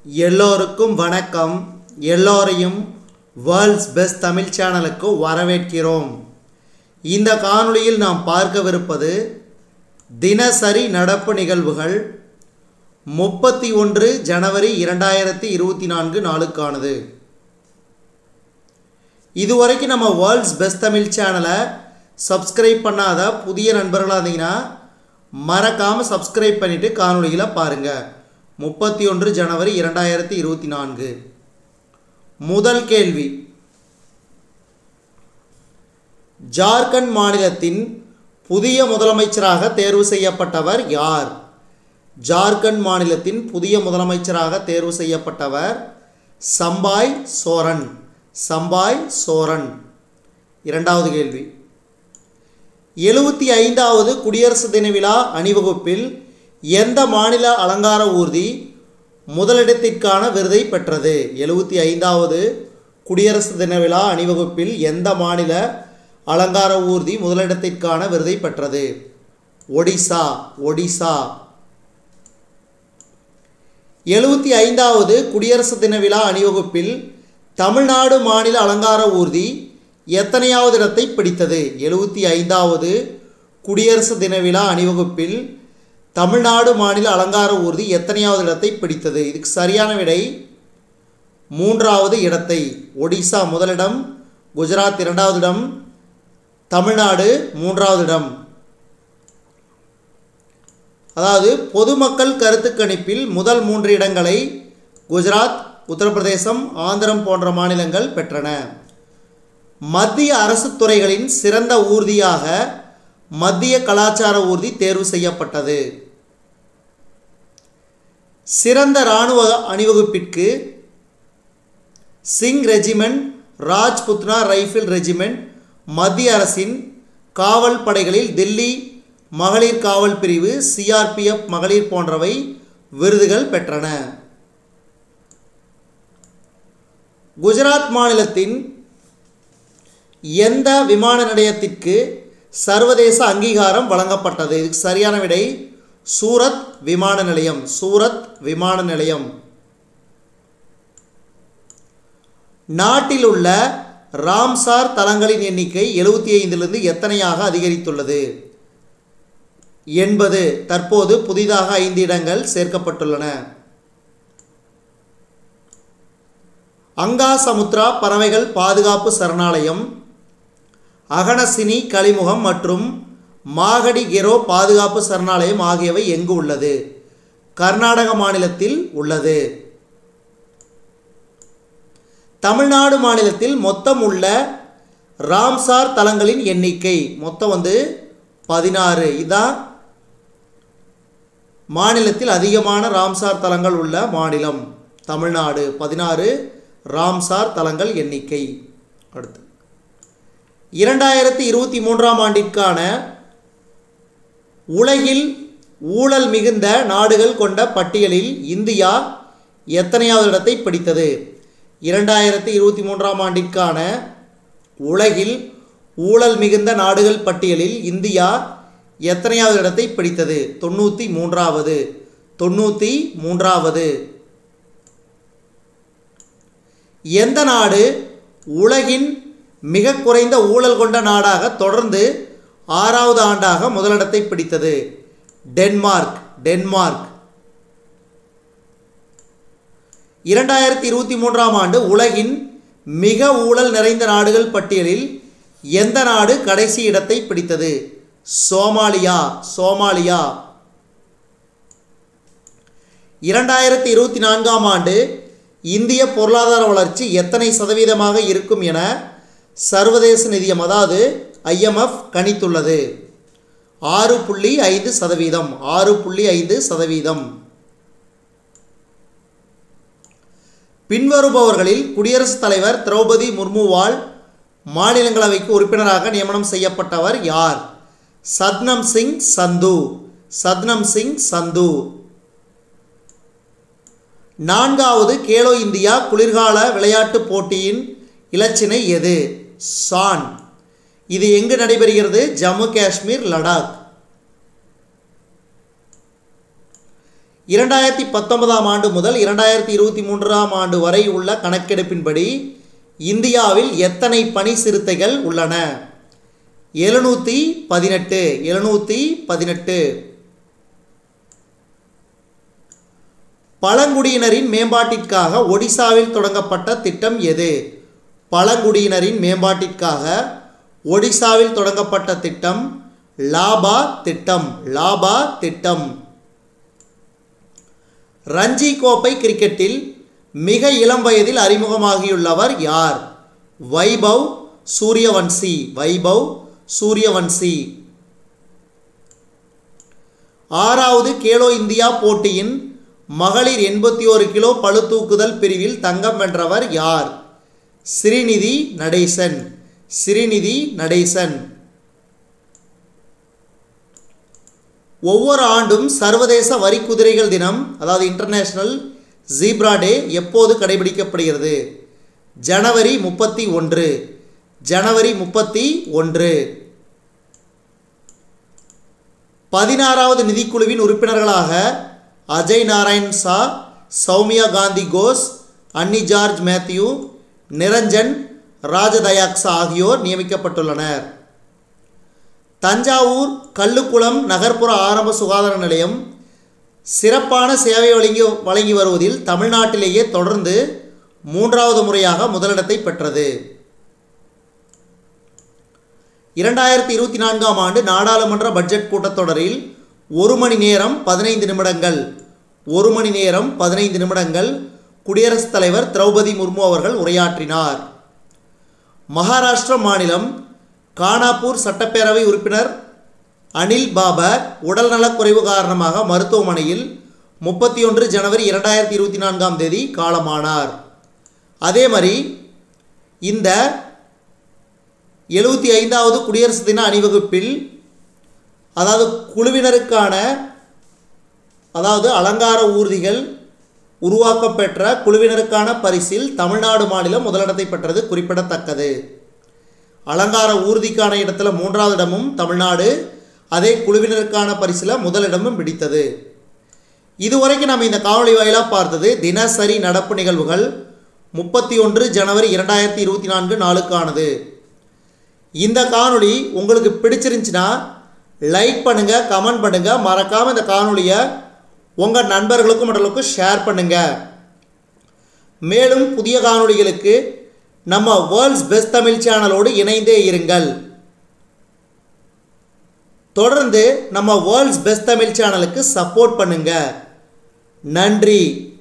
எல்லோருக்கும் வணக்கம் எல்லோரையும் வேர்ல்ட்ஸ் பெஸ்ட் தமிழ் சேனலுக்கு வரவேற்கிறோம் இந்த காணொளியில் நாம் பார்க்கவிருப்பது தினசரி நடப்பு நிகழ்வுகள் முப்பத்தி ஒன்று ஜனவரி இரண்டாயிரத்தி இருபத்தி நான்கு நாளுக்கானது இதுவரைக்கும் நம்ம வேர்ல்ட்ஸ் பெஸ்ட் தமிழ் சேனலை சப்ஸ்கிரைப் பண்ணாத புதிய நண்பர்களாக இருந்தீங்கன்னா மறக்காமல் சப்ஸ்கிரைப் பண்ணிவிட்டு காணொளிகளை பாருங்கள் முப்பத்தி ஒன்று ஜனவரி இரண்டாயிரத்தி இருபத்தி நான்கு முதல் கேள்வி ஜார்க்கண்ட் மாநிலத்தின் புதிய முதலமைச்சராக தேர்வு செய்யப்பட்டவர் யார் ஜார்க்கண்ட் மாநிலத்தின் புதிய முதலமைச்சராக தேர்வு செய்யப்பட்டவர் சம்பாய் சோரன் சம்பாய் சோரன் இரண்டாவது கேள்வி எழுபத்தி ஐந்தாவது குடியரசு தின விழா அணிவகுப்பில் எந்த மாநில அலங்கார ஊர்தி முதலிடத்திற்கான விருதை பெற்றது எழுபத்தி ஐந்தாவது குடியரசு தின விழா அணிவகுப்பில் எந்த மாநில அலங்கார ஊர்தி முதலிடத்திற்கான விருதை பெற்றது ஒடிசா ஒடிசா எழுபத்தி ஐந்தாவது குடியரசு தின விழா அணிவகுப்பில் தமிழ்நாடு மாநில அலங்கார ஊர்தி எத்தனையாவது இடத்தை பிடித்தது எழுபத்தி ஐந்தாவது குடியரசு தின விழா அணிவகுப்பில் தமிழ்நாடு மாநில அலங்கார ஊர்தி எத்தனையாவது இடத்தை பிடித்தது இதுக்கு சரியான விடை மூன்றாவது இடத்தை ஒடிசா முதலிடம் குஜராத் இரண்டாவது இடம் தமிழ்நாடு மூன்றாவது இடம் அதாவது பொதுமக்கள் கருத்து கணிப்பில் முதல் மூன்று இடங்களை குஜராத் உத்தரப்பிரதேசம் ஆந்திரம் போன்ற மாநிலங்கள் பெற்றன மத்திய அரசு துறைகளின் சிறந்த ஊர்தியாக மத்திய கலாச்சார ஊர்தி தேர்வு செய்யப்பட்டது சிறந்த இராணுவ அணிவகுப்பிற்கு Sikh regiment Rajputana rifle regiment மத்திய அரசின் காவல் படைகளில் தில்லி மகளிர் காவல் பிரிவு சிஆர்பிஎஃப் மகளிர் போன்றவை விருதுகள் பெற்றன குஜராத் மாநிலத்தின் எந்த விமான நிலையத்திற்கு சர்வதேச அங்கீகாரம் வழங்கப்பட்டது இதுக்கு சரியான விடை சூரத் விமான நிலையம் சூரத் விமான நிலையம் நாட்டில் உள்ள ராம்சார் தலங்களின் எண்ணிக்கை எழுபத்தி ஐந்திலிருந்து எத்தனையாக அதிகரித்துள்ளது என்பது தற்போது புதிதாக ஐந்து இடங்கள் சேர்க்கப்பட்டுள்ளன அங்கா சமுத்ரா பறவைகள் பாதுகாப்பு சரணாலயம் அகனசினி கலிமுகம் மற்றும் மாகடி கெரோ பாதுகாப்பு சரணாலயம் ஆகியவை எங்கு உள்ளது கர்நாடக மாநிலத்தில் உள்ளது தமிழ்நாடு மாநிலத்தில் மொத்தம் உள்ள ராம்சார் தலங்களின் எண்ணிக்கை மொத்தம் வந்து பதினாறு இதான் மாநிலத்தில் அதிகமான ராம்சார் தலங்கள் உள்ள மாநிலம் தமிழ்நாடு பதினாறு ராம்சார் தலங்கள் எண்ணிக்கை அடுத்து இரண்டாயிரத்தி இருபத்தி மூன்றாம் ஆண்டிற்கான உலகில் ஊழல் மிகுந்த நாடுகள் கொண்ட பட்டியலில் இந்தியா எத்தனையாவது இடத்தை பிடித்தது இரண்டாயிரத்தி இருபத்தி மூன்றாம் ஆண்டிற்கான உலகில் ஊழல் மிகுந்த நாடுகள் பட்டியலில் இந்தியா எத்தனையாவது இடத்தை பிடித்தது தொண்ணூற்றி மூன்றாவது தொண்ணூற்றி மூன்றாவது எந்த நாடு உலகின் மிக குறைந்த ஊழல் கொண்ட நாடாக தொடர்ந்து ஆறாவது ஆண்டாக முதலிடத்தை பிடித்தது டென்மார்க் டென்மார்க் இரண்டாயிரத்தி இருபத்தி மூன்றாம் ஆண்டு உலகின் மிக ஊழல் நிறைந்த நாடுகள் பட்டியலில் எந்த நாடு கடைசி இடத்தை பிடித்தது சோமாலியா சோமாலியா இரண்டாயிரத்தி இருபத்தி நான்காம் ஆண்டு இந்திய பொருளாதார வளர்ச்சி எத்தனை சதவீதமாக இருக்கும் என சர்வதேச நிதியம் அதாவது ஐஎம்எஃப் கணித்துள்ளது ஆறு புள்ளி ஐந்து சதவீதம் ஆறு புள்ளி ஐந்து சதவீதம் பின்வருபவர்களில் குடியரசுத் தலைவர் திரௌபதி முர்முவால் மாநிலங்களவைக்கு உறுப்பினராக நியமனம் செய்யப்பட்டவர் யார் சத்னம் சிங் சந்து சத்னம் சிங் சந்து நான்காவது கேலோ இந்தியா குளிர்கால விளையாட்டுப் போட்டியின் இலச்சினை எது சான் இது எங்கு நடைபெறுகிறது ஜம்மு காஷ்மீர் லடாக் இரண்டாயிரத்தி பத்தொன்பதாம் ஆண்டு முதல் இரண்டாயிரத்தி இருபத்தி மூன்றாம் ஆண்டு வரை உள்ள கணக்கெடுப்பின்படி இந்தியாவில் எத்தனை பனி சிறுத்தைகள் உள்ளன எழுநூற்றி பதினெட்டு எழுநூற்றி பதினெட்டு பழங்குடியினரின் மேம்பாட்டிற்காக ஒடிசாவில் தொடங்கப்பட்ட திட்டம் எது பழங்குடியினரின் மேம்பாட்டிற்காக ஒடிசாவில் தொடங்கப்பட்ட திட்டம் லாபா திட்டம் லாபா திட்டம் ரஞ்சி கோப்பை கிரிக்கெட்டில் மிக இளம் வயதில் அறிமுகமாகியுள்ளவர் யார் வைபவ் சூரியவன்சி வைபவ் சூரியவன்சி ஆறாவது கேலோ இந்தியா போட்டியின் மகளிர் எண்பத்தி ஒரு கிலோ பளுதூக்குதல் பிரிவில் தங்கம் வென்றவர் யார் ஸ்ரீநிதி நடேசன் ஸ்ரீநிதி நடேசன் ஒவ்வொரு ஆண்டும் சர்வதேச வரி குதிரைகள் தினம் அதாவது இன்டர்நேஷனல் ஜீப்ரா டே எப்போது கடைபிடிக்கப்படுகிறது ஜனவரி முப்பத்தி ஒன்று ஜனவரி முப்பத்தி ஒன்று பதினாறாவது நிதிக்குழுவின் உறுப்பினர்களாக அஜய் நாராயண் சா சௌமியா காந்தி கோஸ் அன்னி ஜார்ஜ் மேத்யூ நிரஞ்சன் ராஜதயாக்ஸா ஆகியோர் நியமிக்கப்பட்டுள்ளனர் தஞ்சாவூர் கல்லுக்குளம் நகர்ப்புற ஆரம்ப சுகாதார நிலையம் சிறப்பான சேவை வழங்கி வழங்கி வருவதில் தமிழ்நாட்டிலேயே தொடர்ந்து மூன்றாவது முறையாக முதலிடத்தை பெற்றது இரண்டாயிரத்தி இருபத்தி நான்காம் ஆண்டு நாடாளுமன்ற பட்ஜெட் கூட்டத்தொடரில் ஒரு மணி நேரம் பதினைந்து நிமிடங்கள் ஒரு மணி நேரம் பதினைந்து நிமிடங்கள் குடியரசுத் தலைவர் திரௌபதி முர்மு அவர்கள் உரையாற்றினார் மகாராஷ்டிர மாநிலம் கானாப்பூர் சட்டப்பேரவை உறுப்பினர் அனில் பாபர் உடல்நலக்குறைவு காரணமாக மருத்துவமனையில் முப்பத்தி ஒன்று ஜனவரி இரண்டாயிரத்தி இருபத்தி நான்காம் தேதி காலமானார் அதே மாதிரி இந்த எழுபத்தி ஐந்தாவது குடியரசு தின அணிவகுப்பில் அதாவது குழுவினருக்கான அதாவது அலங்கார ஊர்திகள் உருவாக்கப்பெற்ற குழுவினருக்கான பரிசில் தமிழ்நாடு மாநிலம் முதலிடத்தை பெற்றது குறிப்பிடத்தக்கது அலங்கார ஊர்திக்கான இடத்துல மூன்றாவது இடமும் தமிழ்நாடு அதே குழுவினருக்கான பரிசில் முதலிடமும் பிடித்தது இதுவரைக்கும் நம்ம இந்த காணொளி வாயிலாக பார்த்தது தினசரி நடப்பு நிகழ்வுகள் முப்பத்தி ஒன்று ஜனவரி இரண்டாயிரத்தி இருபத்தி நான்கு நாளுக்கானது இந்த காணொளி உங்களுக்கு பிடிச்சிருந்துச்சுன்னா லைக் பண்ணுங்கள் கமெண்ட் பண்ணுங்கள் மறக்காமல் இந்த காணொளியை உங்கள் நண்பர்களுக்கும் மற்றவர்களுக்கும் ஷேர் பண்ணுங்கள் மேலும் புதிய காணொளிகளுக்கு நம்ம வேர்ல்ட்ஸ் பெஸ்ட் தமிழ் சேனலோடு இணைந்தே இருங்கள் தொடர்ந்து நம்ம வேர்ல்ட்ஸ் பெஸ்ட் தமிழ் சேனலுக்கு சப்போர்ட் பண்ணுங்க நன்றி